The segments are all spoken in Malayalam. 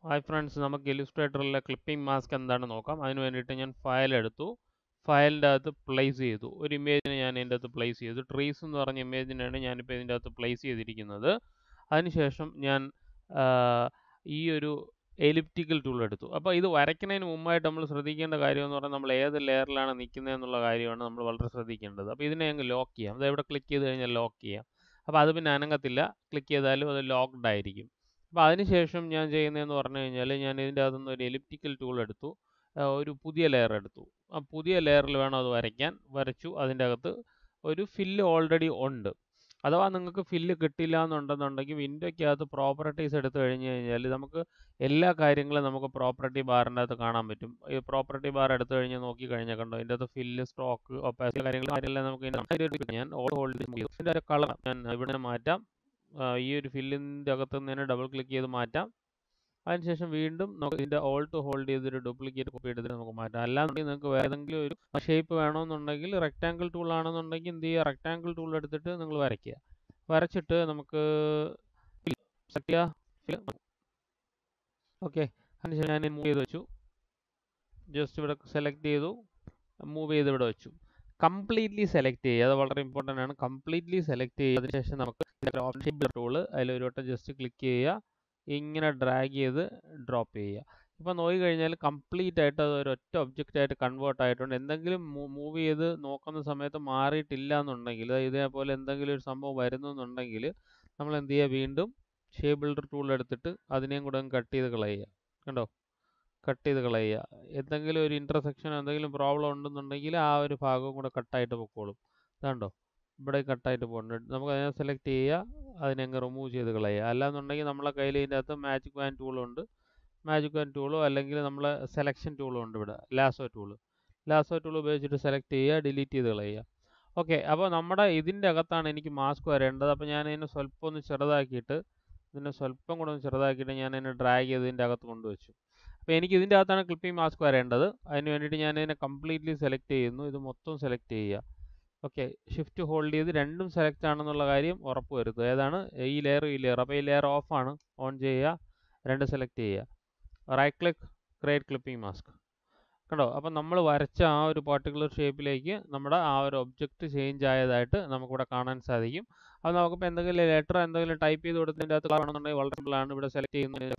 ഹായ് ഫ്രണ്ട്സ് നമുക്ക് ഇലിസ്ട്രേറ്ററിലെ ക്ലിപ്പിംഗ് മാസ്ക് എന്താണെന്ന് നോക്കാം അതിന് വേണ്ടിയിട്ട് ഞാൻ ഫയൽ എടുത്തു ഫയലിൻ്റെ അകത്ത് പ്ലേസ് ചെയ്തു ഒരു ഇമേജിനെ ഞാൻ ഇതിൻ്റെ അകത്ത് പ്ലേസ് ചെയ്തു ട്രീസ് എന്ന് പറഞ്ഞ ഇമേജിനാണ് ഞാനിപ്പോൾ ഇതിൻ്റെ അകത്ത് പ്ലേസ് ചെയ്തിരിക്കുന്നത് അതിനുശേഷം ഞാൻ ആ, ഈ ഒരു എലിപ്റ്റിക്കൽ ടൂൾ എടുത്തു അപ്പോൾ ഇത് വരയ്ക്കുന്നതിന് മുമ്പായിട്ട് നമ്മൾ ശ്രദ്ധിക്കേണ്ട കാര്യം എന്ന് പറഞ്ഞാൽ നമ്മൾ ഏത് ലെയറിലാണ് നിൽക്കുന്നത് എന്നുള്ള കാര്യമാണ് നമ്മൾ വളരെ ശ്രദ്ധിക്കേണ്ടത് അപ്പോൾ ഇതിനെ അങ്ങ് ലോക്ക് ചെയ്യാം അത് എവിടെ ക്ലിക്ക് ചെയ്ത് കഴിഞ്ഞാൽ ലോക്ക് ചെയ്യാം അപ്പോൾ അത് പിന്നെ അനങ്ങത്തില്ല ക്ലിക്ക് ചെയ്താലും അത് ലോക്ക്ഡ് ആയിരിക്കും അപ്പോൾ അതിനുശേഷം ഞാൻ ചെയ്യുന്നതെന്ന് പറഞ്ഞു കഴിഞ്ഞാൽ ഞാൻ ഇതിൻ്റെ അകത്തുനിന്ന് ഒരു എലിപ്റ്റിക്കൽ ടൂൾ എടുത്തു ആ, ഒരു പുതിയ ലെയർ എടുത്തു ആ പുതിയ ലെയറിൽ വേണം അത് വരയ്ക്കാൻ വരച്ചു അതിൻ്റെ അകത്ത് ഒരു ഫില്ല് ഓൾറെഡി ഉണ്ട് അഥവാ നിങ്ങൾക്ക് ഫില്ല് കിട്ടില്ല എന്നുണ്ടെന്നുണ്ടെങ്കിൽ വിൻഡോയ്ക്കകത്ത് പ്രോപ്പർട്ടീസ് എടുത്തു കഴിഞ്ഞ് കഴിഞ്ഞാൽ നമുക്ക് എല്ലാ കാര്യങ്ങളും നമുക്ക് പ്രോപ്പർട്ടി ബാറിൻ്റെ അകത്ത് കാണാൻ പറ്റും ഈ പ്രോപ്പർട്ടി ബാർ എടുത്തു കഴിഞ്ഞ് നോക്കി കഴിഞ്ഞാൽ കണ്ടോ ഇതിൻ്റെ അകത്ത് ഫില്ല് സ്റ്റോക്ക് ഒപ്പാസിറ്റി കാര്യങ്ങൾ കാര്യമെല്ലാം നമുക്ക് ഇതിനകത്ത് ഞാൻ ഓൾ ഹോൾഡ് ചെയ്തു ഇതിൻ്റെ ഒരു കളർ ഞാൻ ഇവിടെ മാറ്റാം ആ, ഈ ഒരു ഫില്ലിൻ്റെ അകത്ത് നിന്ന് തന്നെ ഡബിൾ ക്ലിക്ക് ചെയ്ത് മാറ്റാം അതിനുശേഷം വീണ്ടും നമുക്ക് ഇതിൻ്റെ ഓൾ ടു ഹോൾഡ് ചെയ്തൊരു ഡ്യൂപ്ലിക്കേറ്റ് കോപ്പി എടുത്തിട്ട് നമുക്ക് മാറ്റാം അല്ലാന്നുണ്ടെങ്കിൽ നിങ്ങൾക്ക് വേറെ ഏതെങ്കിലും ഒരു ഷേപ്പ് വേണമെന്നുണ്ടെങ്കിൽ റെക്റ്റാങ്കിൾ ടൂൾ ആണെന്നുണ്ടെങ്കിൽ എന്ത് ചെയ്യുക റെക്റ്റാങ്കിൾ ടൂൾ എടുത്തിട്ട് നിങ്ങൾ വരയ്ക്കുക വരച്ചിട്ട് നമുക്ക് സെലക്ട് ചെയ്യുക ഓക്കെ അതിനുശേഷം ഞാൻ മൂവ് ചെയ്ത് വെച്ചു ജസ്റ്റ് ഇവിടെ സെലക്ട് ചെയ്തു മൂവ് ചെയ്ത് ഇവിടെ വെച്ചു കംപ്ലീറ്റ്ലി സെലക്ട് ചെയ്യുക അത് വളരെ ഇമ്പോർട്ടൻ്റ് ആണ് കംപ്ലീറ്റ്ലി സെലക്ട് ചെയ്യുക അതിനുശേഷം നമുക്ക് ഓപ്ഷൻ ടൂള് അതിൽ ഒരു വട്ടം ജസ്റ്റ് ക്ലിക്ക് ചെയ്യുക ഇങ്ങനെ ഡ്രാഗ് ചെയ്ത് ഡ്രോപ്പ് ചെയ്യുക ഇപ്പോൾ നോക്കി കഴിഞ്ഞാൽ കംപ്ലീറ്റ് ആയിട്ട് അത് ഒരു ഒറ്റ ഒബ്ജക്റ്റ് ആയിട്ട് കൺവേർട്ട് ആയിട്ടുണ്ട് എന്തെങ്കിലും മൂവ് ചെയ്ത് നോക്കുന്ന സമയത്ത് മാറിയിട്ടില്ല എന്നുണ്ടെങ്കിൽ ഇതേപോലെ എന്തെങ്കിലും ഒരു സംഭവം വരുന്നു എന്നുണ്ടെങ്കിൽ നമ്മൾ എന്ത് ചെയ്യുക വീണ്ടും ഷേപ്പ് ബിൽഡർ ടൂൾ എടുത്തിട്ട് അതിനെയും കൂടെ കട്ട് ചെയ്ത് കളയുക കണ്ടോ കട്ട് ചെയ്ത് കളയുക എന്തെങ്കിലും ഒരു ഇൻ്റർസെക്ഷൻ എന്തെങ്കിലും പ്രോബ്ലം ഉണ്ടെന്നുണ്ടെങ്കിൽ ആ ഒരു ഭാഗവും കൂടെ കട്ടായിട്ട് പൊക്കോളും ഇതാണ്ടോ ഇവിടെ കട്ടായിട്ട് പോകുന്നുണ്ട് നമുക്ക് അതിനെ സെലക്ട് ചെയ്യുക അതിനെ അങ്ങ് റിമൂവ് ചെയ്ത് കളയുക അല്ലാന്നുണ്ടെങ്കിൽ നമ്മളെ കയ്യിൽ ഇതിൻ്റെ അകത്ത് മാജിക് വാൻ ടൂളുണ്ട് മാജിക് വാൻ ടൂളോ അല്ലെങ്കിൽ നമ്മളെ സെലക്ഷൻ ടൂളും ഉണ്ട് ഇവിടെ ലാസോ ടൂള് ലാസോ ടൂൾ ഉപയോഗിച്ചിട്ട് സെലക്ട് ചെയ്യുക ഡിലീറ്റ് ചെയ്ത് കളയുക ഓക്കെ അപ്പോൾ നമ്മുടെ ഇതിൻ്റെ അകത്താണ് എനിക്ക് മാസ്ക് വരേണ്ടത് അപ്പോൾ ഞാൻ ഇതിനെ സ്വല്പം ഒന്ന് ചെറുതാക്കിയിട്ട് ഇതിനെ സ്വല്പം കൂടെ ഒന്ന് ചെറുതാക്കിയിട്ട് ഞാൻ ഇതിനെ ഡ്രാഗ് ചെയ്ത് ഇതിൻ്റെ അകത്ത് കൊണ്ടുവച്ചു അപ്പോൾ എനിക്ക് ഇതിൻ്റെ അകത്താണ് ക്ലിപ്പിംഗ് മാസ്ക് വരേണ്ടത് അതിന് വേണ്ടിയിട്ട് ഞാൻ ഇതിനെ കംപ്ലീറ്റ്ലി സെലക്ട് ചെയ്യുന്നു ഇത് മൊത്തം സെലക്ട് ചെയ്യുക ഓക്കെ ഷിഫ്റ്റ് ഹോൾഡ് ചെയ്ത് രണ്ടും സെലക്ട് ആണെന്നുള്ള കാര്യം ഉറപ്പ് വരുത്തുക ഏതാണ് ഈ ലെയർ ഈ ലെയർ അപ്പോൾ ഈ ലെയർ ഓഫ് ആണ് ഓൺ ചെയ്യുക രണ്ട് സെലക്ട് ചെയ്യുക right click create clipping mask കണ്ടോ അപ്പം നമ്മൾ വരച്ച ആ ഒരു പർട്ടിക്കുലർ ഷേപ്പിലേക്ക് നമ്മുടെ ആ ഒരു ഒബ്ജക്റ്റ് ചേഞ്ച് ആയതായിട്ട് നമുക്കിവിടെ കാണാൻ സാധിക്കും അത് നമുക്കിപ്പോൾ എന്തെങ്കിലും ലെറ്റർ എന്തെങ്കിലും ടൈപ്പ് ചെയ്ത് കൊടുത്തതിൻ്റെ അകത്ത് കാണുന്നുണ്ടെങ്കിൽ വളരെ simple ആണ് ഇവിടെ സെലക്ട് ചെയ്യുന്നത്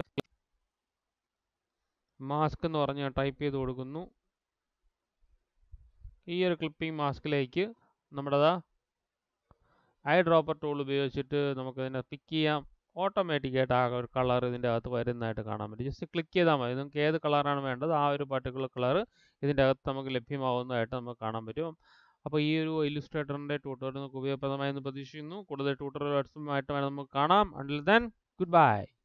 മാസ്ക് എന്ന് പറഞ്ഞ് ടൈപ്പ് ചെയ്ത് കൊടുക്കുന്നു ഈ ഒരു ക്ലിപ്പിംഗ് മാസ്കിലേക്ക് നമ്മുടേതാ ഐ ഡ്രോപ്പർ ടൂൾ ഉപയോഗിച്ചിട്ട് നമുക്കതിനെ പിക്ക് ചെയ്യാം ഓട്ടോമാറ്റിക്കായിട്ട് ആ ഒരു കളർ ഇതിൻ്റെ അകത്ത് വരുന്നതായിട്ട് കാണാൻ പറ്റും ജസ്റ്റ് ക്ലിക്ക് ചെയ്താൽ മതി നിങ്ങൾക്ക് ഏത് കളറാണ് വേണ്ടത് ആ ഒരു പർട്ടിക്കുലർ കളർ ഇതിൻ്റെ അകത്ത് നമുക്ക് ലഭ്യമാവുന്നതായിട്ട് നമുക്ക് കാണാൻ പറ്റും അപ്പോൾ ഈ ഒരു ഇല്ലുസ്ട്രേറ്ററിൻ്റെ ട്യൂട്ടോറിയൽ നമുക്ക് ഉപയോഗപ്രദമായെന്ന് പ്രതീക്ഷിക്കുന്നു കൂടുതൽ ട്യൂട്ടോറിയൽസുമായിട്ട് വേണം നമുക്ക് കാണാം അണ്ടിൽ ദെൻ ഗുഡ് ബൈ